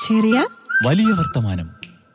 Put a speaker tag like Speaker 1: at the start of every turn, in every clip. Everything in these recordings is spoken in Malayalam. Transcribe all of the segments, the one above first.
Speaker 1: ചെറിയ
Speaker 2: വലിയ വർത്തമാനം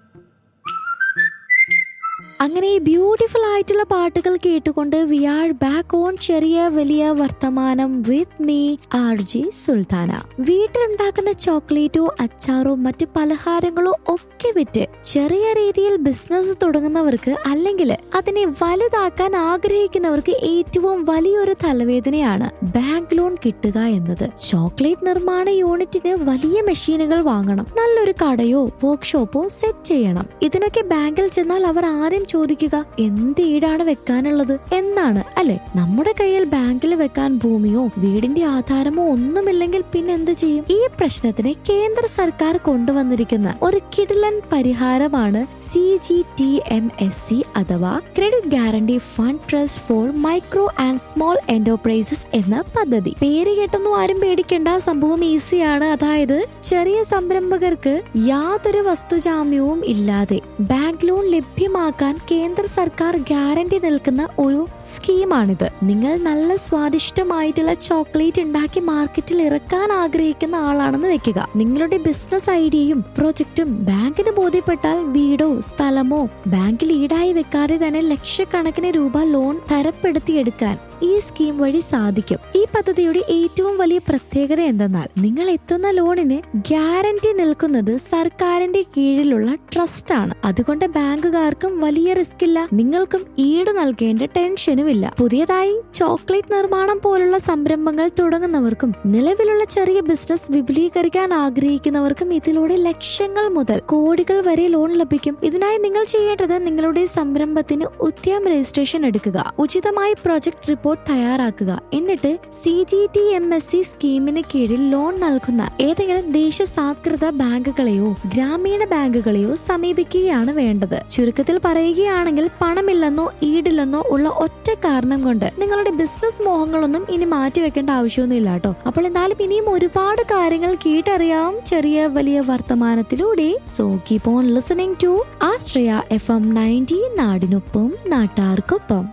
Speaker 3: അങ്ങനെ ഈ ബ്യൂട്ടിഫുൾ ആയിട്ടുള്ള പാട്ടുകൾ കേട്ടുകൊണ്ട് വി ആർ ബാക്ക് ഓൺ ചെറിയ വലിയ വർത്തമാനം with me R G Sultana വീട്ടിലുണ്ടാക്കുന്ന ചോക്ലേറ്റോ അച്ചാറോ മറ്റു പലഹാരങ്ങളോ ഒക്കെ വിറ്റ് ചെറിയ രീതിയിൽ ബിസിനസ് തുടങ്ങുന്നവർക്ക് അല്ലെങ്കിൽ അതിനെ വലുതാക്കാൻ ആഗ്രഹിക്കുന്നവർക്ക് ഏറ്റവും വലിയൊരു തലവേദനയാണ് ബാങ്ക് ലോൺ കിട്ടുക എന്നത് ചോക്ലേറ്റ് നിർമ്മാണ യൂണിറ്റിന് വലിയ മെഷീനുകൾ വാങ്ങണം നല്ലൊരു കടയോ വർക്ക്ഷോപ്പോ സെറ്റ് ചെയ്യണം ഇതിനൊക്കെ ബാങ്കിൽ ചെന്നാൽ അവർ ആദ്യം ചോദിക്കുക എന്ത് ഈടാണ് വെക്കാനുള്ളത് എന്നാണ് അല്ലെ നമ്മുടെ കയ്യിൽ ബാങ്കിൽ വെക്കാൻ ഭൂമിയോ വീടിന്റെ ആധാരമോ ഒന്നുമില്ലെങ്കിൽ പിന്നെ എന്ത് ചെയ്യും ഈ പ്രശ്നത്തിന് കേന്ദ്ര സർക്കാർ കൊണ്ടുവന്നിരിക്കുന്ന ഒരു കിടിലൻ പരിഹാരമാണ് C G T M S C അഥവാ credit guarantee fund trust for micro and small enterprises എന്ന പദ്ധതി പേര് കേട്ടൊന്നും ആരും പേടിക്കേണ്ട സംഭവം ഈസിയാണ് അതായത് ചെറിയ സംരംഭകർക്ക് യാതൊരു വസ്തുജാമ്യവും ഇല്ലാതെ ബാങ്ക് ലോൺ ലഭ്യമാക്കാൻ കേന്ദ്ര സർക്കാർ ഗ്യാരണ്ടി നിൽക്കുന്ന ഒരു സ്കീമാണിത് നിങ്ങൾ നല്ല സ്വാദിഷ്ടമായിട്ടുള്ള ചോക്ലേറ്റ് ഉണ്ടാക്കി മാർക്കറ്റിൽ ഇറക്കാൻ ആഗ്രഹിക്കുന്ന ആളാണെന്ന് വെക്കുക നിങ്ങളുടെ ബിസിനസ് ഐഡിയയും പ്രൊജക്റ്റും ബാങ്കിന് ബോധ്യപ്പെട്ടാൽ വീടോ സ്ഥലമോ ബാങ്കിൽ ഈടായി വെക്കാതെ തന്നെ ലക്ഷക്കണക്കിന് രൂപ ലോൺ തരപ്പെടുത്തിയെടുക്കാൻ ഈ സ്കീം വഴി സാധിക്കും ഈ പദ്ധതിയുടെ ഏറ്റവും വലിയ പ്രത്യേകത എന്തെന്നാൽ നിങ്ങൾ എത്തുന്ന ലോണിന് ഗ്യാരണ്ടി നിൽക്കുന്നത് സർക്കാരിന്റെ കീഴിലുള്ള ട്രസ്റ്റ് ആണ് അതുകൊണ്ട് ബാങ്കുകാർക്കും വലിയ റിസ്ക് ഇല്ല നിങ്ങൾക്കും ഈട് നൽകേണ്ട ടെൻഷനും ഇല്ല പുതിയതായി ചോക്ലേറ്റ് നിർമ്മാണം പോലുള്ള സംരംഭങ്ങൾ തുടങ്ങുന്നവർക്കും നിലവിലുള്ള ചെറിയ ബിസിനസ് വിപുലീകരിക്കാൻ ആഗ്രഹിക്കുന്നവർക്കും ഇതിലൂടെ ലക്ഷങ്ങൾ മുതൽ കോടികൾ വരെ ലോൺ ലഭിക്കും ഇതിനായി നിങ്ങൾ ചെയ്യേണ്ടത് നിങ്ങളുടെ സംരംഭത്തിന് ഉദ്യം രജിസ്ട്രേഷൻ എടുക്കുക ഉചിതമായി പ്രൊജക്ട് റിപ്പോർട്ട് തയ്യാറാക്കുക എന്നിട്ട് C G T M S C സ്കീമിന് കീഴിൽ ലോൺ നൽകുന്ന ഏതെങ്കിലും ദേശസാത്കൃത ബാങ്കുകളെയോ ഗ്രാമീണ ബാങ്കുകളെയോ സമീപിക്കുകയാണ് വേണ്ടത് ചുരുക്കത്തിൽ പറയുകയാണെങ്കിൽ പണമില്ലെന്നോ ഈടില്ലെന്നോ ഉള്ള ഒറ്റ കാരണം കൊണ്ട് നിങ്ങളുടെ ബിസിനസ് മോഹങ്ങളൊന്നും ഇനി മാറ്റിവെക്കേണ്ട ആവശ്യമൊന്നുമില്ല കേട്ടോ അപ്പോൾ എന്തായാലും ഇനിയും ഒരുപാട് കാര്യങ്ങൾ കേട്ടറിയാം ചെറിയ വലിയ വർത്തമാനത്തിലൂടെ so keep on listening to Astria F M ninety നാടിനൊപ്പം നാട്ടാർക്കൊപ്പം